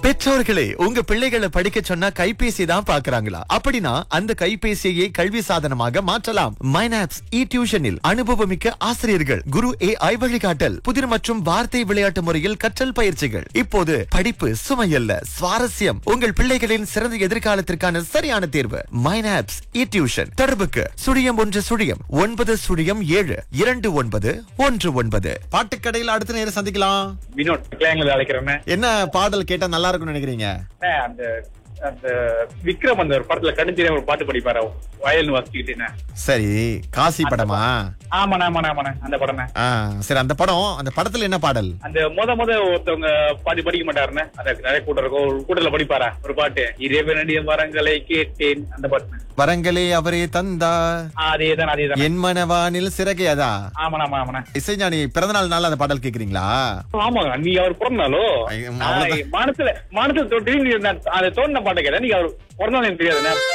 பெற்றோர்களே உங்க பிள்ளைகளை படிக்க சொன்னா கைபேசி தான் பாக்குறாங்களா அப்படின்னா அந்த கைபேசியை கல்வி சாதனமாக மாற்றலாம் மைனாப்ஸ் இ டியூஷனில் அனுபவமிக்க ஆசிரியர்கள் குரு ஏ ஐ வழிகாட்டல் புதிர் மற்றும் வார்த்தை விளையாட்டு முறையில் கற்றல் பயிற்சிகள் இப்போது படிப்பு சுமையல்ல சுவாரஸ்யம் உங்கள் பிள்ளைகளின் சிறந்த எதிர்காலத்திற்கான சரியான தேர்வு மைனாப்ஸ் இ டியூஷன் தொடர்புக்கு சுழியம் ஒன்று சுழியம் ஒன்பது சுழியம் ஏழு இரண்டு ஒன்பது ஒன்று ஒன்பது பாட்டுக்கடையில் அடுத்த நேரம் சந்திக்கலாம் வினோட் கிளையங்களை அழைக்கிறேன்னு என்ன பாடல் கேட்டா நல்லா இருக்கும்னு நினைக்கிறீங்க அந்த அந்த விக்ரம் அந்த ஒரு படத்துல கணிச்சிரே ஒரு பாட்டு படிப்பாரு வயல்னு வாசிக்கிட்டேன்னு சரி காசி படமா ஆமாண்ணா ஆமாண்ணா ஆமாண்ணா அந்த படம்ண்ணே ஆ, சரி அந்த படம் அந்த படத்துல என்ன பாடல் அந்த முத முத ஒருத்தவங்க பாதி படிக்க மாட்டாருன்னு அந்த நிறைய கூட்டம் இருக்கும் ஒரு கூட்டத்துல படிப்பாரா ஒரு பாட்டு இறைவனுடைய வரங்களை கேட்டேன் அந்த பாட்டு வரங்களே அவரே தந்தா அதேதான் அதேதான் என் மனவானில் சிறகே அதா ஆமாண்ணா ஆமா ஆமாண்ணா இசைஞானி பிறந்தநாள் நாள் அந்த பாடல் கேக்குறீங்களா ஆமாங்க நீ அவர் பிறந்தாலோ ஐயோ, அவ்வளவுதான். மனசுல மனசுல தொட்டு நீ அந்த- அந்த தோணுன பாட்டை கேட்டா நீங்க அவர் பிறந்தாலும் எனக்கு தெரியாதுண்ணே